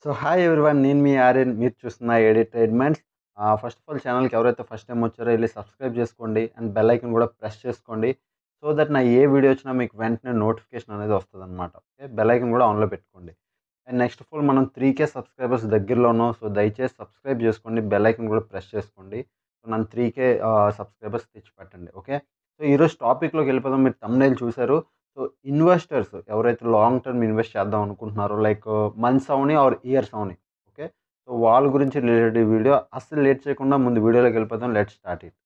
So hi everyone నేను మీ ఆర్యన్ మీరు చూస్తున్న ఏడి ట్రేడ్మెంట్స్ ఫస్ట్ ఆఫ్ ఆల్ ఛానల్కి ఎవరైతే ఫస్ట్ టైం వచ్చారో వెళ్ళి సబ్స్క్రైబ్ చేసుకోండి అండ్ బెల్ ఐకన్ కూడా ప్రెస్ చేసుకోండి సో దట్ నా ఏ వీడియో వచ్చినా మీకు వెంటనే నోటిఫికేషన్ అనేది వస్తుంది అనమాట ఓకే బెల్ ఐకన్ కూడా ఆన్లో పెట్టుకోండి అండ్ నెక్స్ట్ ఆఫ్ ఆల్ మనం త్రీ కే సబ్స్క్రైబర్స్ దగ్గరలోనో సో దయచేసి సబ్స్క్రైబ్ చేసుకోండి బెల్ ఐకన్ కూడా ప్రెస్ చేసుకోండి సో నన్ను త్రీ కే సబ్స్క్రైబర్స్ తెచ్చి పెట్టండి ఓకే సో ఈరోజు టాపిక్లోకి వెళ్ళిపోదాం మీరు తమ్నేల్ చూశారు సో ఇన్వెస్టర్స్ ఎవరైతే లాంగ్ టర్మ్ ఇన్వెస్ట్ చేద్దాం అనుకుంటున్నారో లైక్ మంత్స్ అవని ఆర్ ఇయర్స్ అవని ఓకే సో వాళ్ళ గురించి రిలేటెడ్ వీడియో అస్సలు లేట్ చేయకుండా ముందు వీడియోలోకి వెళ్ళిపోదాం లెట్ స్టార్ట్ ఇట్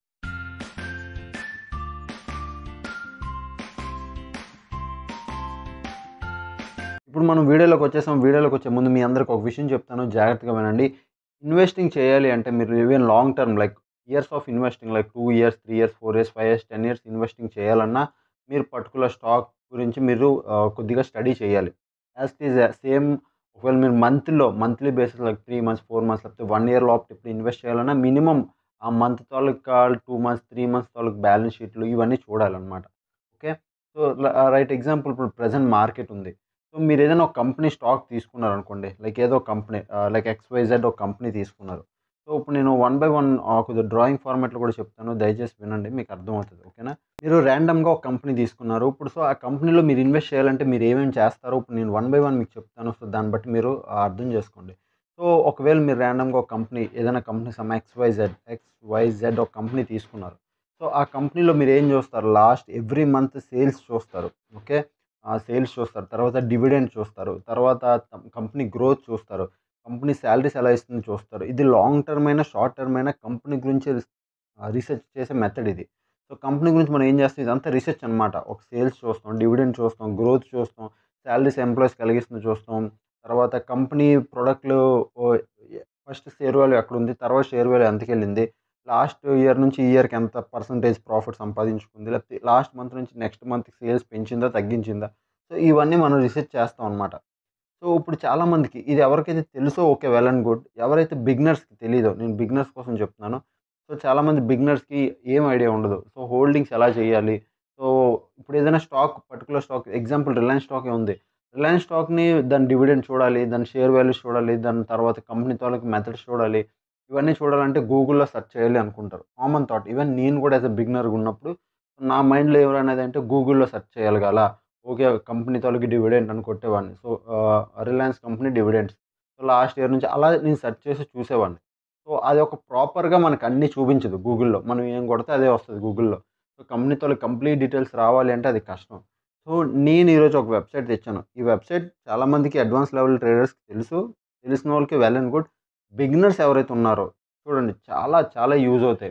ఇప్పుడు మనం వీడియోలోకి వచ్చేసాం వీడియోలోకి వచ్చే ముందు మీ అందరికి ఒక విషయం చెప్తాను జాగ్రత్తగా వినండి ఇన్వెస్టింగ్ చేయాలి అంటే మీరు even long term like years of investing like two years three years four years five years ten years investing చేయాలన్నా మీరు పర్టికులర్ స్టాక్ గురించి మీరు ఆ, కొద్దిగా స్టడీ చేయాలి యాజ్ ఇట్ ఈజ్ సేమ్ ఒకవేళ మీరు మంత్లో monthly basis like three months four months లేకపోతే వన్ ఇయర్ లోపల ఇప్పుడు ఇన్వెస్ట్ చేయాలన్నా మినిమం ఆ మంత్ తాలూకా టూ మంత్స్ త్రీ మంత్స్ తాలూకు బ్యాలెన్స్ షీట్లు ఇవన్నీ చూడాలన్నమాట ఓకే సో రైట్ ఎగ్జాంపుల్ ఇప్పుడు ప్రజెంట్ మార్కెట్ ఉంది సో మీరు ఏదైనా ఒక కంపెనీ స్టాక్ తీసుకున్నారు అనుకోండి లైక్ ఏదో కంపెనీ లైక్ ఎక్స్వైజెడ్ ఒక కంపెనీ తీసుకున్నారు సో ఇప్పుడు నేను వన్ బై వన్ కొద్దిగా డ్రాయింగ్ ఫార్మాట్లో కూడా చెప్తాను దయచేసి వినండి మీకు అర్థమవుతుంది ఓకేనా మీరు ర్యాండమ్గా ఒక కంపెనీ తీసుకున్నారు ఇప్పుడు సో ఆ కంపెనీలో మీరు ఇన్వెస్ట్ చేయాలంటే మీరు ఏమేమి చేస్తారో ఇప్పుడు నేను వన్ బై వన్ మీకు చెప్తాను సో దాన్ని బట్టి మీరు ఆ, అర్థం చేసుకోండి సో ఒకవేళ మీరు ర్యాండమ్గా ఒక కంపెనీ ఏదైనా కంపెనీ సమ్ ఎక్స్వైజెడ్ ఎక్స్వైజెడ్ ఒక కంపెనీ తీసుకున్నారు సో ఆ కంపెనీలో మీరు ఏం చూస్తారు లాస్ట్ ఎవ్రీ మంత్ సేల్స్ చూస్తారు ఓకే సేల్స్ చూస్తారు తర్వాత డివిడెండ్ చూస్తారు తర్వాత కంపెనీ గ్రోత్ చూస్తారు కంపెనీ శాలరీస్ ఎలా ఇస్తుంది చూస్తారు ఇది లాంగ్ టర్మ్ అయినా షార్ట్ టర్మ్ అయినా కంపెనీ గురించి రీసెర్చ్ చేసే మెథడ్ ఇది సో కంపెనీ గురించి మనం ఏం చేస్తాం ఇదంతా రీసెర్చ్ అనమాట ఒక సేల్స్ చూస్తాం డివిడెండ్ చూస్తాం గ్రోత్ చూస్తాం శాలరీస్ ఎంప్లాయీస్ కలిగిస్తుంది చూస్తాం తర్వాత కంపెనీ ప్రోడక్ట్లు ఫస్ట్ షేర్ వాల్యూ ఎక్కడ ఉంది తర్వాత షేర్ వాల్యూ ఎంతకి వెళ్ళింది లాస్ట్ ఇయర్ నుంచి ఈ ఇయర్కి ఎంత పర్సంటేజ్ ప్రాఫిట్ సంపాదించుకుంది లేకపోతే లాస్ట్ మంత్ నుంచి నెక్స్ట్ మంత్ సేల్స్ పెంచిందా తగ్గించిందా సో ఇవన్నీ మనం రీసెర్చ్ చేస్తాం అనమాట సో ఇప్పుడు చాలామందికి ఇది ఎవరికైతే తెలుసో ఓకే వెల్ అండ్ గుడ్ ఎవరైతే బిగినర్స్కి తెలియదో నేను బిగినర్స్ కోసం చెప్తున్నాను సో చాలామంది బిగినర్స్కి ఏం ఐడియా ఉండదు సో హోల్డింగ్స్ ఎలా చేయాలి సో ఇప్పుడు ఏదైనా stock particular stock example Reliance stock ఉంది రిలయన్స్ స్టాక్ని దాని డివిడెండ్ చూడాలి దాని షేర్ వాల్యూస్ చూడాలి దాని తర్వాత కంపెనీ తాలూకు మెథడ్స్ చూడాలి ఇవన్నీ చూడాలంటే గూగుల్లో సెర్చ్ చేయాలి అనుకుంటారు కామన్ థాట్ ఈవెన్ నేను కూడా యాజ్ అ బిగినర్గా ఉన్నప్పుడు నా మైండ్లో ఏమనేది అంటే గూగుల్లో సెర్చ్ చేయగల ఓకే కంపెనీ తాలూకు డివిడెంట్ అని కొట్టేవాడిని so Reliance company dividends so last year నుంచి అలా నేను సెర్చ్ చేసి చూసేవాడిని సో అది ఒక ప్రాపర్గా మనకు అన్నీ చూపించదు గూగుల్లో మనం ఏం కొడితే అదే వస్తుంది గూగుల్లో సో కంపెనీ తాలూకు కంప్లీట్ డీటెయిల్స్ రావాలి అంటే అది కష్టం సో నేను ఈరోజు ఒక వెబ్సైట్ తెచ్చాను ఈ వెబ్సైట్ చాలామందికి అడ్వాన్స్ లెవెల్ ట్రేడర్స్కి తెలుసు తెలిసిన వాళ్ళకి వెల్ అండ్ గుడ్ బిగినర్స్ ఎవరైతే ఉన్నారో చూడండి చాలా చాలా యూజ్ అవుతాయి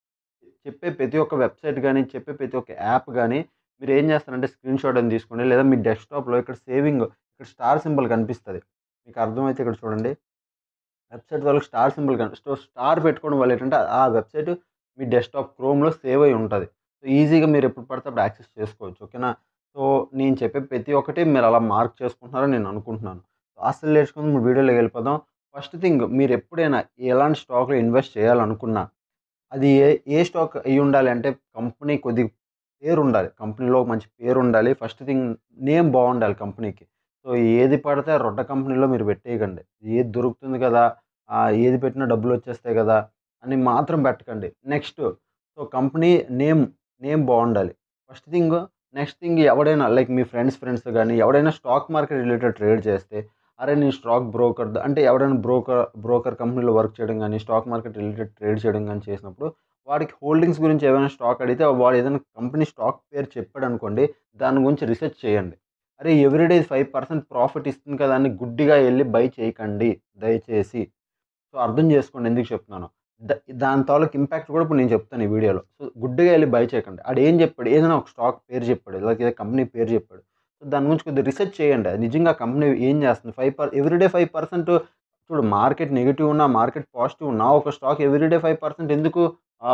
చెప్పే ప్రతి ఒక్క వెబ్సైట్ కానీ చెప్పే ప్రతి ఒక్క యాప్ కానీ మీరు ఏం చేస్తారంటే స్క్రీన్ షాట్ అని తీసుకోండి లేదా మీ డెస్క్టాప్లో ఇక్కడ సేవింగ్ ఇక్కడ స్టార్ సింబల్ కనిపిస్తుంది మీకు అర్థమైతే ఇక్కడ చూడండి వెబ్సైట్ వాళ్ళకి స్టార్ సింబల్ కనిపి సో స్టార్ పెట్టుకోవడం వల్ల ఏంటంటే ఆ వెబ్సైట్ మీ డెస్క్టాప్ క్రోమ్లో సేవ్ అయి ఉంటుంది సో ఈజీగా మీరు ఎప్పుడు పడితే అప్పుడు యాక్సెస్ చేసుకోవచ్చు ఓకేనా సో నేను చెప్పే ప్రతి ఒక్కటి మీరు అలా మార్క్ చేసుకుంటున్నారని నేను అనుకుంటున్నాను సో అసలు నేర్చుకుని మీ వీడియోలోకి వెళ్ళిపోదాం ఫస్ట్ థింగ్ మీరు ఎప్పుడైనా ఎలాంటి స్టాక్లో ఇన్వెస్ట్ చేయాలనుకున్నా అది ఏ ఏ స్టాక్ అయి ఉండాలి అంటే కంపెనీ కొద్ది పేరు ఉండాలి కంపెనీలో మంచి పేరు ఉండాలి ఫస్ట్ థింగ్ నేమ్ బాగుండాలి కంపెనీకి సో ఏది పడితే ఆ రొట్ట కంపెనీలో మీరు పెట్టేయకండి ఏది దొరుకుతుంది కదా ఆ, ఏది పెట్టినా డబ్బులు వచ్చేస్తాయి కదా అని మాత్రం పెట్టకండి next so company name name బాగుండాలి ఫస్ట్ థింగ్ నెక్స్ట్ థింగ్ ఎవడైనా లైక్ మీ ఫ్రెండ్స్ ఫ్రెండ్స్ కానీ ఎవడైనా స్టాక్ మార్కెట్ రిలేటెడ్ ట్రేడ్ చేస్తే అరే నేను స్టాక్ బ్రోకర్ అంటే ఎవడైనా బ్రోకర్ బ్రోకర్ కంపెనీలో వర్క్ చేయడం కానీ స్టాక్ మార్కెట్ రిలేటెడ్ ట్రేడ్ చేయడం కానీ చేసినప్పుడు వాడికి హోల్డింగ్స్ గురించి ఏమైనా స్టాక్ అడిగితే వాడు ఏదైనా కంపెనీ స్టాక్ పేరు చెప్పాడు అనుకోండి దాని గురించి రీసెర్చ్ చేయండి అరే ఎవ్రీడే ఫైవ్ పర్సెంట్ ప్రాఫిట్ ఇస్తుంది కదా అని గుడ్డిగా వెళ్ళి బై చేయకండి దయచేసి సో అర్థం చేసుకోండి ఎందుకు చెప్తున్నాను ద- దాని తాలూకు ఇంపాక్ట్ కూడా ఇప్పుడు నేను చెప్తాను ఈ వీడియోలో సో గుడ్డిగా వెళ్ళి బై చేయకండి ఆడు ఏం చెప్పాడు ఏదైనా ఒక స్టాక్ పేరు చెప్పాడు లేకపోతే ఏదో కంపెనీ పేరు చెప్పాడు సో దాని గురించి కొద్దిగా రీసెర్చ్ చేయండి అది నిజంగా కంపెనీ ఏం చేస్తుంది five per everyday five percent చూడు మార్కెట్ నెగిటివ్ ఉన్నా మార్కెట్ పాజిటివ్ ఉన్నా ఒక స్టాక్ ఎవ్రీడే ఫైవ్ పర్సెంట్ ఎందుకు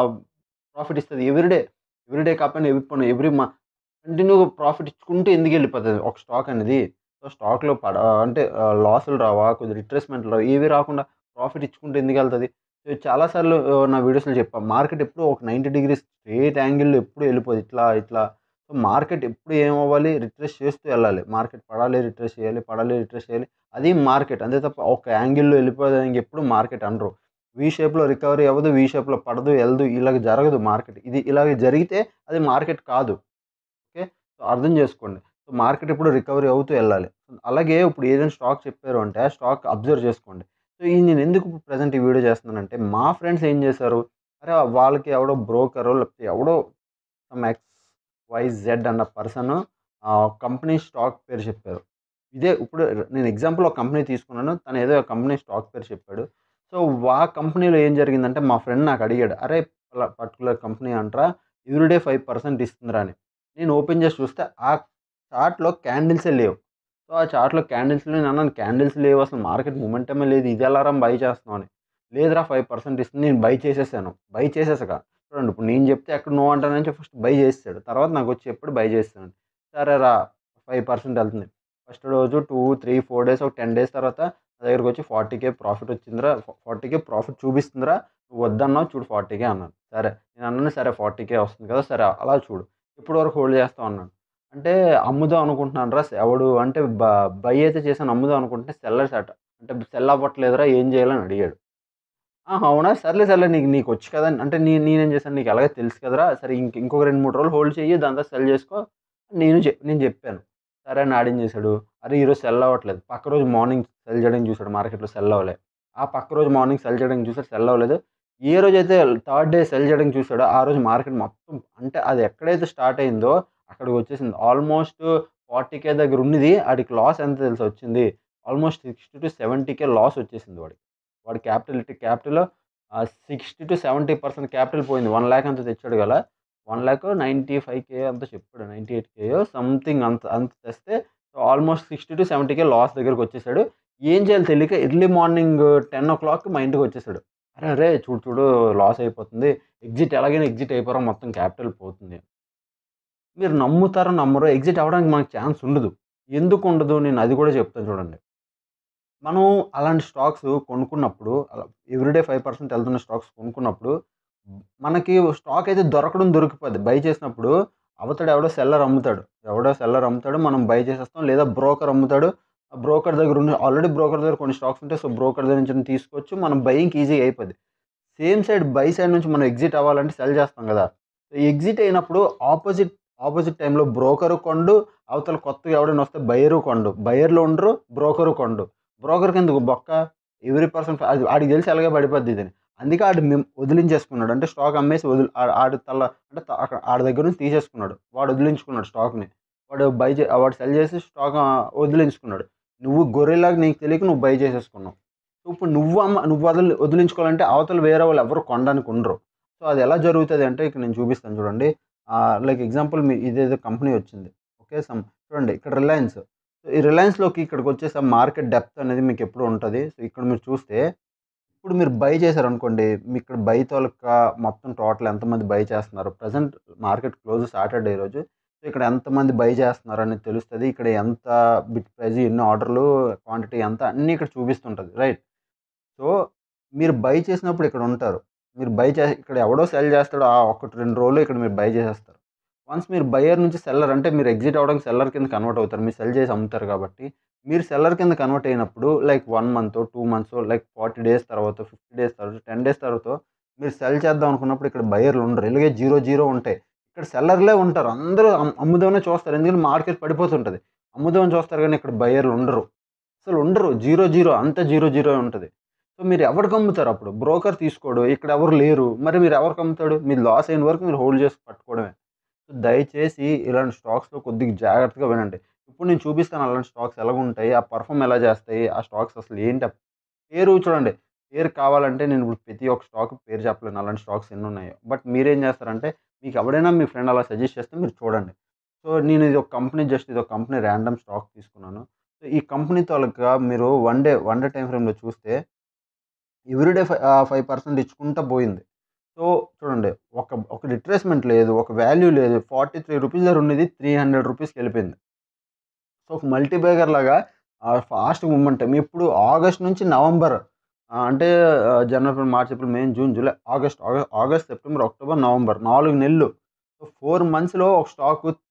ప్రాఫిట్ ఇస్తుంది ఎవ్రీడే ఎవ్రీడే కాకపోయినా ఎవ్రీ ఎవ్రీ మా కంటిన్యూగా ప్రాఫిట్ ఇచ్చుకుంటూ ఎందుకు వెళ్ళిపోతుంది ఒక స్టాక్ అనేది సో స్టాక్లో పడ అంటే లాసులు రావా కొద్దిగా రిట్రేస్మెంట్లు రావు ఏవి రాకుండా ప్రాఫిట్ ఇచ్చుకుంటూ ఎందుకు వెళ్తుంది సో చాలాసార్లు ఆ, నా వీడియోస్లో చెప్పాను మార్కెట్ ఎప్పుడు ఒక నైంటీ డిగ్రీస్ స్ట్రేట్ యాంగిల్లో ఎప్పుడు వెళ్ళిపోదు ఇట్లా ఇట్లా సో మార్కెట్ ఎప్పుడు ఏమవ్వాలి రిట్రేస్ చేస్తూ వెళ్ళాలి మార్కెట్ పడాలి రిట్రేస్ చేయాలి పడాలి రిట్రేస్ చేయాలి అది మార్కెట్ అంతే తప్ప ఒక యాంగిల్లో వెళ్ళిపోతుంది ఇంకెప్పుడు మార్కెట్ అనరు వీ షేప్లో రికవరీ అవ్వదు వీ షేప్లో పడదు వెళ్ళదు ఇలాగ జరగదు మార్కెట్ ఇది ఇలాగ జరిగితే అది మార్కెట్ కాదు ఓకే సో అర్థం చేసుకోండి సో మార్కెట్ ఇప్పుడు రికవరీ అవుతూ వెళ్ళాలి అలాగే ఇప్పుడు ఏదైనా స్టాక్ చెప్పారు అంటే ఆ స్టాక్ అబ్జర్వ్ చేసుకోండి సో ఇది నేను ఎందుకు ప్రజెంట్ ఈ వీడియో చేస్తున్నానంటే మా ఫ్రెండ్స్ ఏం చేశారు అరే వాళ్ళకి ఎవడో బ్రోకరో లేకపోతే ఎవడో సమ్ ఎక్స్ వై జెడ్ అన్న పర్సన్ కంపెనీ స్టాక్ పేరు చెప్పారు ఇదే ఇప్పుడు నేను ఎగ్జాంపుల్ ఒక కంపెనీ తీసుకున్నాను తను ఏదో కంపెనీ స్టాక్ పేరు చెప్పాడు సో ఆ కంపెనీలో ఏం జరిగిందంటే మా ఫ్రెండ్ నాకు అడిగాడు అరే పర్టికులర్ కంపెనీ అంటారా ఎవ్రీడే ఫైవ్ పర్సెంట్ ఇస్తుందిరా అని నేను ఓపెన్ చేసి చూస్తే ఆ చార్ట్లో క్యాండిల్సే లేవు సో ఆ చార్ట్లో క్యాండిల్స్ లేవు నేను అన్నాను క్యాండిల్స్ లేవు అసలు మార్కెట్ మూమెంటమే లేదు ఇది ఎలారం బై చేస్తున్నాం అని లేదురా ఫైవ్ పర్సెంట్ ఇస్తుంది నేను బై చేసేసాను బై చేసేసాక చూడండి ఇప్పుడు నేను చెప్తే ఎక్కడ నో అంటానని చెప్పి ఫస్ట్ బై చేస్తాడు తర్వాత నాకు వచ్చి ఎప్పుడు బై చేస్తాను సరే రా ఫైవ్ పర్సెంట్ వెళ్తుంది ఫస్ట్ రోజు టూ త్రీ ఫోర్ డేస్ ఒక టెన్ డేస్ తర్వాత నా దగ్గరకు వచ్చి ఫార్టీకే ప్రాఫిట్ వచ్చిందిరా ఫార్టీకే ప్రాఫిట్ చూపిస్తుందిరా నువ్వు వద్దన్నావు చూడు ఫార్టీకే అన్నాను సరే నేను అన్నాను సరే ఫార్టీకే వస్తుంది కదా సరే అలా చూడు ఇప్పుడు వరకు హోల్డ్ చేస్తావు అన్నాను అంటే అమ్ముదాం అనుకుంటున్నాను రా ఎవడు అంటే బై అయితే చేశాను అమ్ముదాం అనుకుంటే సెల్లర్స్ అట అంటే సెల్ అవ్వట్లేదురా ఏం చేయాలని అడిగాడు అవునా సర్లే సర్లే నీకు నీకు వచ్చి కదా అంటే నేను నేనేం చేశాను నీకు ఎలాగే తెలుసు కదరా సరే ఇంక ఇంకొక రెండు మూడు రోజులు హోల్డ్ చెయ్యి దాంతో సెల్ చేసుకో నేను చెప్ నేను చెప్పాను సరే అని ఆడేం చేశాడు అరే ఈరోజు సెల్ అవ్వట్లేదు పక్క రోజు మార్నింగ్ సెల్ చేయడం చూసాడు మార్కెట్లో సెల్ అవ్వలే ఆ పక్క రోజు మార్నింగ్ సెల్ చేయడం చూసాడు సెల్ అవ్వలేదు ఏ రోజు అయితే థర్డ్ డే సెల్ చేయడం చూసాడో ఆ రోజు మార్కెట్ మొత్తం అంటే అది ఎక్కడైతే స్టార్ట్ అయిందో అక్కడికి వచ్చేసింది ఆల్మోస్ట్ ఫార్టీ కే దగ్గర ఉన్నది వాడికి లాస్ ఎంత తెలిసి వచ్చింది almost sixty to seventy K loss వచ్చేసింది వాడికి వాడి capital capital sixty to seventy percent capital పోయింది వన్ ల్యాక్ అంత తెచ్చాడు కదా one lakh ninety five K అంత చెప్పాడు నైంటీ ఎయిట్ కే సంథింగ్ అంత అంత తెస్తే almost sixty to seventy K loss దగ్గరకు వచ్చేసాడు ఏం చేయాలి తెలియక early morning ten o'clock మా ఇంటికి వచ్చేసాడు అరే అరే చూడు చూడు లాస్ అయిపోతుంది ఎగ్జిట్ ఎలాగైనా ఎగ్జిట్ అయిపోరా మొత్తం క్యాపిటల్ పోతుంది మీరు నమ్ముతారో నమ్మరో ఎగ్జిట్ అవ్వడానికి మనకు ఛాన్స్ ఉండదు ఎందుకు ఉండదు నేను అది కూడా చెప్తాను చూడండి మనం అలాంటి స్టాక్స్ కొనుక్కున్నప్పుడు ఎవ్రీడే ఫైవ్ పర్సెంట్ వెళ్తున్న స్టాక్స్ కొనుక్కున్నప్పుడు మనకి స్టాక్ అయితే దొరకడం దొరికిపోద్ది బై చేసినప్పుడు అవతడు ఎవడో సెల్లర్ అమ్ముతాడు ఎవడో సెల్లర్ అమ్ముతాడు మనం బై చేసేస్తాం లేదా బ్రోకర్ అమ్ముతాడు ఆ బ్రోకర్ దగ్గర ఉన్న ఆల్రెడీ బ్రోకర్ దగ్గర కొన్ని స్టాక్స్ ఉంటాయి సో బ్రోకర్ దగ్గర నుంచి తీసుకోవచ్చు మనం బయింగ్ ఈజీగా అయిపోద్ది సేమ్ సైడ్ బై సైడ్ నుంచి మనం ఎగ్జిట్ అవ్వాలంటే సెల్ చేస్తాం కదా ఎగ్జిట్ అయినప్పుడు ఆపోజిట్ ఆపోజిట్ టైంలో బ్రోకరు కొండు అవతల కొత్తగా ఎవడైనా వస్తే బయరు కొండు బయర్లో ఉండరు బ్రోకరు కొండు బ్రోకర్ కింద బొక్క ఎవ్రీ పర్సన్ అది ఆడికి తెలిసి అలాగే పడిపోద్ది ఇది అందుకే ఆడు మేము వదిలించేసుకున్నాడు అంటే స్టాక్ అమ్మేసి వదిలి ఆడు తల్ల అంటే అక్కడ ఆడి దగ్గర నుంచి తీసేసుకున్నాడు వాడు వదిలించుకున్నాడు స్టాక్ని వాడు బై చే వాడు సెల్ చేసి స్టాక్ వదిలించుకున్నాడు నువ్వు గొర్రెలాగా నీకు తెలియక నువ్వు బై చేసేసుకున్నావు సో ఇప్పుడు నువ్వు అమ్మ నువ్వు వదిలి వదిలించుకోవాలంటే అవతల వేరే వాళ్ళు ఎవరు కొనడానికి ఉండరు సో అది ఎలా జరుగుతుంది అంటే ఇక్కడ నేను చూపిస్తాను చూడండి లైక్ ఎగ్జాంపుల్ మీ ఇదేదో కంపెనీ వచ్చింది ఓకే సమ్ చూడండి ఇక్కడ రిలయన్స్ సో ఈ రిలయన్స్లోకి ఇక్కడికి వచ్చేసే మార్కెట్ డెప్త్ అనేది మీకు ఎప్పుడు ఉంటుంది సో ఇక్కడ మీరు చూస్తే ఇప్పుడు మీరు బై చేశారనుకోండి మీ ఇక్కడ బై తోలక మొత్తం టోటల్ ఎంతమంది బై చేస్తున్నారు ప్రజెంట్ మార్కెట్ క్లోజ్ సాటర్డే రోజు సో ఇక్కడ ఎంతమంది బై చేస్తున్నారు అనేది తెలుస్తుంది ఇక్కడ ఎంత బిట్ ప్రైజ్ ఎన్ని ఆర్డర్లు క్వాంటిటీ ఎంత అన్నీ ఇక్కడ చూపిస్తుంటుంది రైట్ సో మీరు బై చేసినప్పుడు ఇక్కడ ఉంటారు మీరు బై చే ఇక్కడ ఎవడో సెల్ చేస్తాడో ఆ ఒకటి రెండు రోజులు ఇక్కడ మీరు బై చేసేస్తారు వన్స్ మీరు బయర్ నుంచి సెల్లర్ అంటే మీరు ఎగ్జిట్ అవ్వడానికి సెల్లర్ కింద కన్వర్ట్ అవుతారు మీరు సెల్ చేసి అమ్ముతారు కాబట్టి మీరు సెల్లర్ కింద కన్వర్ట్ అయినప్పుడు like one month two months like forty days తర్వాత ఫిఫ్టీ డేస్ తర్వాత టెన్ డేస్ తర్వాత మీరు సెల్ చేద్దాం అనుకున్నప్పుడు ఇక్కడ బయర్లు ఉండరు ఇలాగే జీరో జీరో ఉంటాయి ఇక్కడ సెల్లర్లే ఉంటారు అందరూ అమ్ముదామనే చూస్తారు ఎందుకంటే మార్కెట్ పడిపోతుంటుంది అమ్ముదామని చూస్తారు కానీ ఇక్కడ బయర్లు ఉండరు అసలు ఉండరు జీరో జీరో అంత జీరో జీరో ఉంటుంది సో మీరు ఎవరికి అమ్ముతారు అప్పుడు బ్రోకర్ తీసుకోడు ఇక్కడ ఎవరు లేరు మరి మీరు ఎవరికి అమ్ముతాడు మీరు లాస్ అయిన వరకు మీరు హోల్డ్ చేసి పట్టుకోవడమే సో దయచేసి ఇలాంటి స్టాక్స్లో కొద్దిగా జాగ్రత్తగా వినండి ఇప్పుడు నేను చూపిస్తాను అలాంటి స్టాక్స్ ఎలా ఉంటాయి ఆ పర్ఫామ్ ఎలా చేస్తాయి ఆ స్టాక్స్ అసలు ఏంటి పేరు చూడండి పేరు కావాలంటే నేను ఇప్పుడు ప్రతి ఒక్క స్టాక్ పేరు చెప్పలేను అలాంటి స్టాక్స్ ఎన్ని ఉన్నాయో బట్ మీరేం చేస్తారంటే మీకు ఎవడైనా మీ ఫ్రెండ్ అలా సజెస్ట్ చేస్తే మీరు చూడండి సో నేను ఇది ఒక కంపెనీ జస్ట్ ఇది ఒక కంపెనీ ర్యాండమ్ స్టాక్ తీసుకున్నాను సో ఈ కంపెనీ తోలక మీరు one day one day time ఫ్రేమ్లో చూస్తే ఎవ్రీడే ఫైవ్ ఫైవ్ పర్సెంట్ ఇచ్చుకుంటా పోయింది సో చూడండి ఒక ఒక రిట్రేస్మెంట్ లేదు ఒక వాల్యూ లేదు ఫార్టీ త్రీ రూపీస్ దగ్గర ఉన్నది త్రీ హండ్రెడ్ రూపీస్కి వెళ్ళిపోయింది సో ఒక మల్టీబేగర్ లాగా ఫాస్ట్ మూమెంట్ ఇప్పుడు ఆగస్ట్ నుంచి నవంబర్ అంటే January March April May June July August August August September October November నాలుగు నెలలు సో ఫోర్ మంత్స్లో ఒక స్టాక్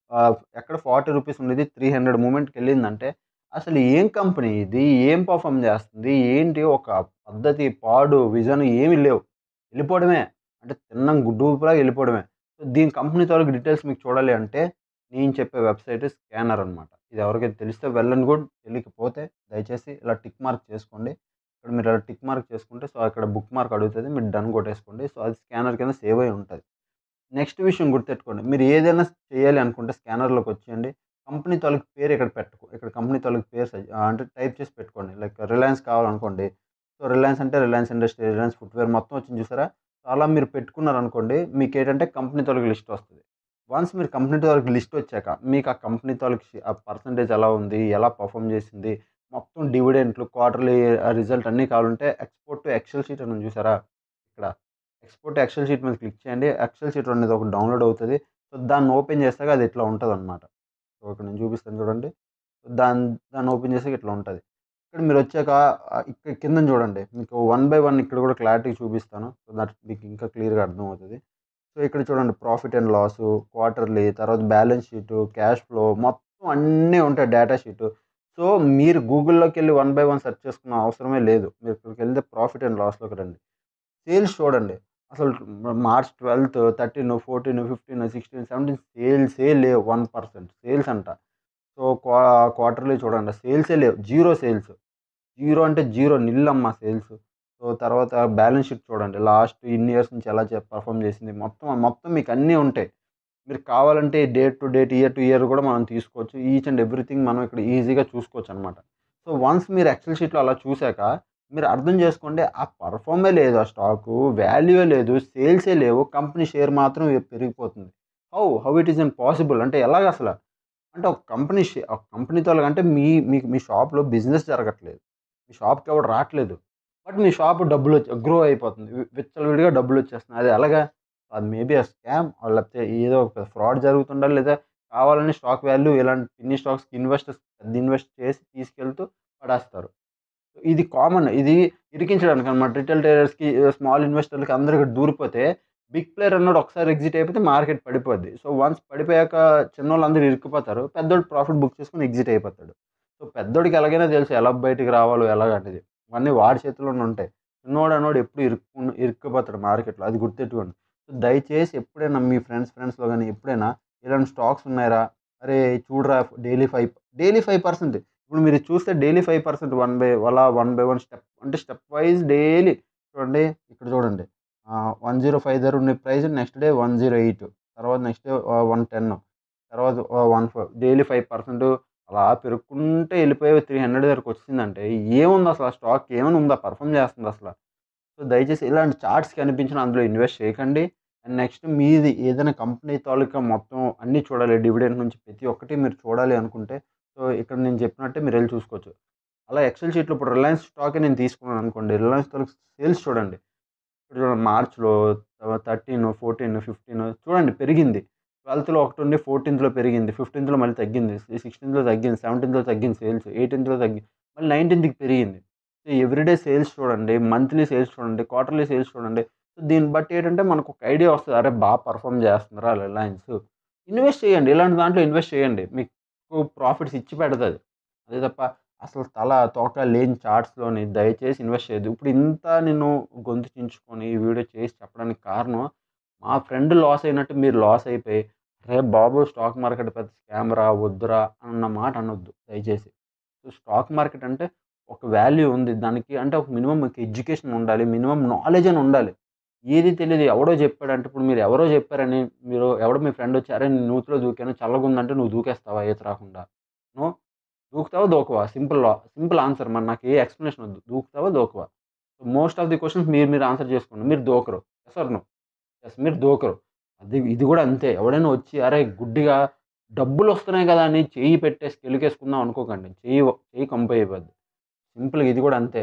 ఆహ్, ఎక్కడ 40 రూపీస్ ఉండేది 300 మూవ్‌మెంట్‌కెళ్ళిందంటే అసలు ఏం కంపెనీ ఇది? ఏం పెర్ఫార్మ్ చేస్తుంది? ఏంటి ఒక పద్ధతి, పాడు, విజన్ ఏమి లేవు. ఎళ్ళిపోవడమే. అంటే తిన్నం గుడ్డు ఊపిలాగా ఎళ్ళిపోవడమే. సో, దీని కంపెనీ తాలూకు డీటెయిల్స్ మీకు చూడాలి అంటే నేను చెప్పే వెబ్‌సైట్ స్కానర్ అనమాట. ఇది ఎవరికైనా తెలిస్తే వెల్ అండ్ గుడ్. తెలియకపోతే దయచేసి ఇలా టిక్ మార్క్ చేసుకోండి. ఇక్కడ మీరు ఇలా టిక్ మార్క్ చేసుకుంటే సో, అక్కడ బుక్ మార్క్ అడుగుతది. మీరు డన్ కొట్టేసుకోండి. సో, అది స్కానర్ కింద సేవ్ అయ్యి ఉంటది. నెక్స్ట్ విషయం గుర్తుపెట్టుకోండి. మీరు ఏదైనా చేయాలి అనుకుంటే స్కానర్‌లోకి వచ్చేయండి. కంపెనీ తాలూకు పేరు ఇక్కడ పెట్టుకో ఇక్కడ కంపెనీ తాలూకు పేరు స అంటే టైప్ చేసి పెట్టుకోండి. లైక్ రిలయన్స్ కావాలనుకోండి. సో, రిలయన్స్ అంటే రిలయన్స్ ఇండస్ట్రీ, రిలయన్స్ ఫుట్‌వేర్ మొత్తం వచ్చింది చూసారా? సో, అలా మీరు పెట్టుకున్నారనుకోండి మీకేంటంటే కంపెనీ తాలూకు లిస్ట్ వస్తది. వన్స్ మీరు కంపెనీ తాలూకు లిస్ట్ వచ్చాక మీకు ఆ కంపెనీ తాలూకు షి ఆ పర్సెంటేజ్ ఎలా ఉంది? ఎలా పెర్ఫార్మ్ చేసింది? మొత్తం డివిడెండ్‌లు, క్వార్టర్లీ ఆహ్, రిజల్ట్ అన్నీ కావాలంటే ఎక్స్‌పోర్ట్ టు ఎక్సెల్ షీట్ అని ఉంది చూసారా? ఇక్కడ ఎక్స్‌పోర్ట్ టు ఎక్సెల్ షీట్ మీద క్లిక్ చేయండి. ఎక్సెల్ షీట్ అనేది ఒకటి డౌన్‌లోడ్ అవుతది. సో, దాన్ని ఓపెన్ చేసాక అది ఇట్లా ఉంటదనమాట. సో, ఇక్కడ నేను చూపిస్తాను చూడండి. దాన్ని దాన్ని ఓపెన్ చేసాక ఇట్లా ఉంటది. ఇక్కడ మీరొచ్చాక ఆహ్, ఇక్కడ కిందన చూడండి. మీకు వన్ బై వన్ ఇక్కడ కూడా క్లారిటీగా చూపిస్తాను. సో, దట్ మీకు ఇంకా క్లియర్‌గా అర్థమవుతది. సో, ఇక్కడ చూడండి ప్రాఫిట్ అండ్ లాసు, క్వార్టర్లీ, తర్వాత బ్యాలెన్స్ షీటు, క్యాష్ ఫ్లో మొత్తం అన్నీ ఉంటాయి డేటా షీటు. సో, మీరు గూగుల్‌లోకెళ్ళి వన్ బై వన్ సెర్చ్ చేసుకునే అవసరమే లేదు. మీరు ఇక్కడికెళ్తే ప్రాఫిట్ అండ్ లాస్‌లోకి రండి. సేల్స్ చూడండి. అసలు మ మార్చ్ 12, 13, 14, 15, 16, 17 సేల్సే లేవు. 1% సేల్స్ అంట. సో, క్వా క్వార్టర్లీ చూడండి సేల్సే లేవు. Zero sales. జీరో అంటే జీరో నిల్ అమ్మ సేల్స్. సో, తర్వాత బ్యాలెన్స్ షీట్ చూడండి. లాస్ట్ ఇన్ని ఇయర్స్ నుంచి ఎలా చే పెర్ఫార్మ్ చేసింది. మొత్తం మొత్తం మీకు అన్నీ ఉంటాయి. మీరు కావాలంటే date to date, year to year కూడా మనం తీసుకోవచ్చు. ఈచ్ అండ్ ఎవ్రీథింగ్ మనం ఇక్కడ ఈజీగా చూసుకోవచ్చనమాట. సో, వన్స్ మీరు ఎక్సెల్ షీట్‌లో అలా చూసాక మీరు అర్థం చేసుకోండి ఆ పెర్ఫార్మే లేదు ఆ స్టాకు. వాల్యూయే లేదు. సేల్సే లేవు. కంపెనీ షేర్ మాత్రం పెరిగిపోతుంది. How? How it is impossible అంటే ఎలాగసల? అంటే ఒక కంపెనీ షే ఒక కంపెనీ తాలూకు అంటే మీ మీకు మీ షాప్‌లో బిజినెస్ జరగట్లేదు. మీ షాప్‌కి ఎవడు రాట్లేదు. బట్ మీ షాప్ డబ్బులొచ్చి గ్రో అయిపోతుంది. వి విచ్చలవిడిగా డబ్బులొచ్చేస్తున్నాయి. అది ఎలాగా? అది మేబీ ఆ స్కామ్ ఆర్ లేకపోతే ఏదో ఒక ఫ్రాడ్ జరుగుతుండాలి. లేదా కావాలని స్టాక్ వాల్యూ ఇలాంటి పిన్ని స్టాక్స్‌కి ఇన్వెస్టర్స్ పెద్ద ఇన్వెస్ట్ చేసి తీసుకెళ్తూ పడేస్తారు. ఇది కామన్. ఇది ఇరికించడానికి అనమాట. రిటైల్ ట్రేడర్స్‌కి, స్మాల్ ఇన్వెస్టర్‌లకి అందరికి దూరిపోతే బిగ్ ప్లేయర్ అన్నోడు ఒకసారి ఎగ్జిట్ అయిపోతే మార్కెట్ పడిపోద్ది. సో, వన్స్ పడిపోయాక చిన్నోళ్ళందరూ ఇరుక్కుపోతారు. పెద్దోడు ప్రాఫిట్ బుక్ చేసుకొని ఎగ్జిట్ అయిపోతాడు. సో, పెద్దోడికి ఎలాగైనా తెలుసు ఎలా బయటికి రావాలో ఎలాగనేది. ఇవన్నీ వాడి చేతిలోనే ఉంటాయి. చిన్నోడు అన్నోడు ఎప్పుడు ఇరుక్కు ఇరుక్కుపోతాడు మార్కెట్‌లో. అది గుర్తెట్టుకోండి. సో, దయచేసి ఎప్పుడైనా మీ ఫ్రెండ్స్ ఫ్రెండ్స్‌లో గాని ఎప్పుడైనా ఇలాంటి స్టాక్స్ ఉన్నాయిరా, అరేయ్ చూడరా డైలీ 5 డైలీ 5% ఇప్పుడు మీరు చూస్తే డైలీ 5% వన్ బై అలా వన్ బై వన్ స్టెప్ అంటే స్టెప్ వైస్ డైలీ చూడండి. ఇక్కడ చూడండి. ఆహ్, 1050 దగ్గర ఉన్న ప్రైస్ నెక్స్ట్ డే 108 తర్వాత నెక్స్ట్ డే ఆహ్, 110 తర్వాత ఆహ్, 15 డైలీ 5% అలా పెరుక్కుంటే ఎళ్ళిపోయి 300 దగ్గరకి వచ్చిందంటే ఏముంది అసలు ఆ స్టాక్ ఏమైనా ఉందా? పెర్ఫార్మ్ చేస్తుందా అసల? సో, దయచేసి ఇలాంటి చార్ట్స్ కనిపించినా అందులో ఇన్వెస్ట్ చేయకండి. అండ్ నెక్స్ట్ మీది ఏదైనా కంపెనీ తాలూకా మొత్తం అన్నీ చూడాలి. డివిడెండ్ నుంచి ప్రతి ఒక్కటి మీరు చూడాలి అనుకుంటే సో, ఇక్కడ నేను చెప్పినట్టే మీరెళ్లి చూసుకోవచ్చు. అలా ఎక్సెల్ షీట్‌లో ఇప్పుడు రిలయన్స్ స్టాకే నేను తీసుకున్నాను అనుకోండి. రిలయన్స్ తాలూకు సేల్స్ చూడండి. ఇక్కడ చూడండి మార్చ్‌లో తర్వాత 13, 14, 15 చూడండి పెరిగింది. 12థ్‌లో ఒకటుండి 14థ్‌లో పెరిగింది. 15థ్‌లో మళ్ళీ తగ్గింది. 16థ్లో తగ్గింది. 17థ్లో తగ్గింది సేల్స్. 18థ్లో తగ్గింది. మళ్ళీ 19థ్‌కి పెరిగింది. సో, ఎవ్రీడే సేల్స్ చూడండి. మంత్లీ సేల్స్ చూడండి. క్వార్టర్లీ సేల్స్ చూడండి. సో, దీన్ని బట్టి ఏంటంటే మనకు ఒక ఐడియా వస్తది. అరే! బా పెర్ఫార్మ్ చేస్తుందిరా రిలయన్స్. ఇన్వెస్ట్ చేయండి. ఇలాంటి దాంట్లో ఇన్వెస్ట్ చేయండి. మీకు ప్రాఫిట్స్ ఇచ్చి పెడతది. అదే తప్ప అసలు తల, తోక లేని చార్ట్స్‌లోని దయచేసి ఇన్వెస్ట్ చేయొద్దు. ఇప్పుడు ఇంత నేను గొంతు చించుకొని ఈ వీడియో చేసి చెప్పడానికి కారణం మా ఫ్రెండ్ లాస్ అయినట్టు మీరు లాస్ అయిపోయి, "అరే బాబు! స్టాక్ మార్కెట్ పెద్ద స్కామ్ రా వద్దురా" అన్న మాట అనొద్దు దయచేసి. సో, స్టాక్ మార్కెట్ అంటే ఒక వాల్యూ ఉంది. దానికి అంటే ఒక మినిమమ్ మీకు ఎడ్యుకేషన్ ఉండాలి. మినిమమ్ నాలెడ్జ్ అని ఉండాలి. ఏది తెలీదు ఎవడో చెప్పాడంటే ఇప్పుడు మీరు ఎవరో చెప్పారని మీరు ఎవడో మీ ఫ్రెండ్ వచ్చి, "అరే! నేను నూతిలో దూకాను చల్లగుందంటే" నువ్వు దూకేస్తావా ఈత రాకుండా? నో. దూకుతావా? దూకవా? సింపుల్ లా సింపుల్ ఆన్సర్ మరి నాకు ఏ ఎక్స్‌ప్లనేషన్ వద్దు. దూకుతావా? దూకవా? So, most of the questions మీరు మీరు ఆన్సర్ చేసుకోండి. మీరు దూకరు. Yes or no? యెస్ మీరు దూకరు. అది ఇది కూడా అంతే. ఎవడైనా వచ్చి అరే! గుడ్డిగా డబ్బులొస్తున్నాయి కదా! అని చెయ్యి పెట్టేసి కెలుకేసుకుందాం అనుకోకండి. చెయ్యి చెయ్యి కంపు అయిపోద్ది. సింపుల్‌గా ఇది కూడా అంతే.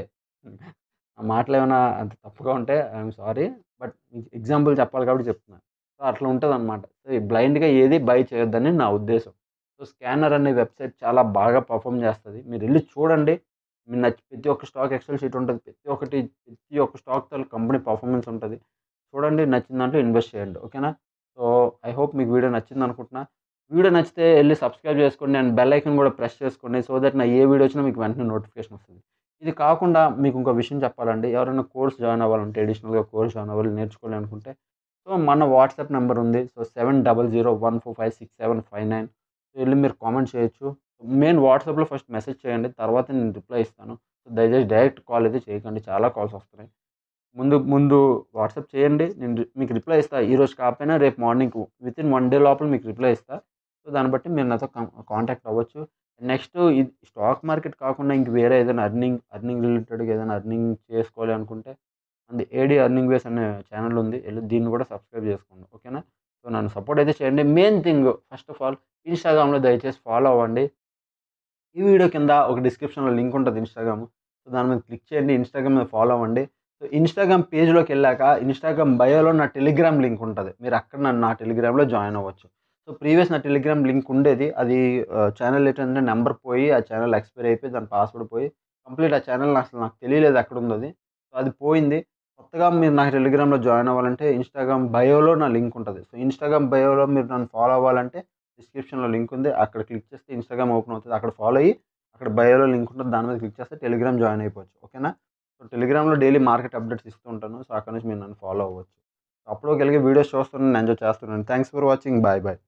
నా మాటలేమైనా అంత తప్పుగా ఉంటే I am sorry. But example చెప్పాలి కాబట్టి చెప్తున్నా. సో, అట్లా ఉంటదనమాట. సో, బ్లైండ్‌గా ఏది బై చేయొద్దని నా ఉద్దేశం. సో, స్కానర్ అనే వెబ్‌సైట్ చాలా బాగా పెర్ఫార్మ్ చేస్తది. మీరెళ్లి చూడండి. మీకు నచ్చి ప్రతి ఒక్క స్టాక్ ఎక్సెల్ షీట్ ఉంటది. ప్రతి ఒక్కటి ప్రతి ఒక్క స్టాక్ తాలూకు కంపెనీ పెర్ఫార్మెన్స్ ఉంటది. చూడండి నచ్చిన దాంట్లో ఇన్వెస్ట్ చేయండి. ఓకేనా? సో, ఐ హోప్ మీకు వీడియో నచ్చిందనుకుంటున్నా. వీడియో నచ్చితే వెళ్ళి సబ్స్క్రైబ్ చేసుకోండి అండ్ బెల్ ఐకన్ కూడా ప్రెస్ చేసుకోండి సో దట్ నా ఏ వీడియో వచ్చినా మీకు వెంటనే నోటిఫికేషన్ వస్తుంది ఇది కాకుండా మీకు ఇంకో విషయం చెప్పాలండి ఎవరైనా కోర్స్ జాయిన్ అవ్వాలంటే అడిషనల్గా కోర్స్ జాయిన్ అవ్వాలి నేర్చుకోవాలి అనుకుంటే సో మన వాట్సాప్ నెంబర్ ఉంది so seven double zero one four five six seven five nine so వెళ్ళి మీరు కామెంట్ చేయొచ్చు మెయిన్ వాట్సాప్లో ఫస్ట్ మెసేజ్ చేయండి తర్వాత నేను రిప్లై ఇస్తాను సో దయచేసి డైరెక్ట్ కాల్ అయితే చేయకండి చాలా కాల్స్ వస్తున్నాయి ముందు ముందు వాట్సాప్ చేయండి నేను రి- మీకు రిప్లై ఇస్తా ఈ రోజు కాకపోయినా రేపు morning within one day లోపల మీకు రిప్లై ఇస్తా సో దాన్ని బట్టి మీరు నాతో కాంటాక్ట్ అవ్వచ్చు నెక్స్ట్ ఇది స్టాక్ మార్కెట్ కాకుండా ఇంక వేరే ఏదైనా అర్నింగ్ అర్నింగ్ రిలేటెడ్గా ఏదైనా అర్నింగ్ చేసుకోవాలి అనుకుంటే అది ఏడి అర్నింగ్ వేస్ అనే ఛానల్ ఉంది వెళ్ళి దీన్ని కూడా సబ్స్క్రైబ్ చేసుకోండి ఓకేనా సో నన్ను సపోర్ట్ అయితే చేయండి main thing first of all ఇన్స్టాగ్రామ్లో దయచేసి ఫాలో అవ్వండి ఈ వీడియో కింద ఒక డిస్క్రిప్షన్లో లింక్ ఉంటుంది ఇన్స్టాగ్రామ్ సో దాని మీద క్లిక్ చేయండి ఇన్స్టాగ్రామ్ మీద ఫాలో అవ్వండి సో ఇన్స్టాగ్రామ్ పేజ్లోకి వెళ్ళాక ఇన్స్టాగ్రామ్ బయోలో నా టెలిగ్రామ్ లింక్ ఉంటుంది మీరు అక్కడ నన్ను నా టెలిగ్రామ్లో జాయిన్ అవ్వచ్చు సో ప్రీవియస్ నా టెలిగ్రామ్ లింక్ ఉండేది అది ఛానల్ ఏంటంటే నెంబర్ పోయి ఆ ఛానల్ ఎక్స్పైర్ అయిపోయి దాని పాస్వర్డ్ పోయి కంప్లీట్ ఆ ఛానల్ అసలు నాకు తెలియలేదు ఎక్కడ ఉంది అది సో అది పోయింది కొత్తగా మీరు నాకు టెలిగ్రామ్లో జాయిన్ అవ్వాలంటే ఇన్స్టాగ్రామ్ బయోలో నా లింక్ ఉంటుంది సో ఇన్స్టాగ్రామ్ బయోలో మీరు నన్ను ఫాలో అవ్వాలంటే డిస్క్రిప్షన్లో లింక్ ఉంది అక్కడ క్లిక్ చేస్తే ఇన్స్టాగ్రామ్ ఓపెన్ అవుతుంది అక్కడ ఫాలో అయ్యి అక్కడ బయోలో లింక్ ఉంటుంది దాని మీద క్లిక్ చేస్తే టెలిగ్రామ్ జాయిన్ అయిపోవచ్చు ఓకేనా సో టెలిగ్రామ్లో డైలీ మార్కెట్ అప్డేట్స్ ఇస్తూ ఉంటాను సో అక్కడ నుంచి మీరు నన్ను ఫాలో అవ్వచ్చు సో అప్పుడు కలిగే వీడియోస్ చూస్తున్నాను ఎంజాయ్ చేస్తున్నాను thanks for watching bye bye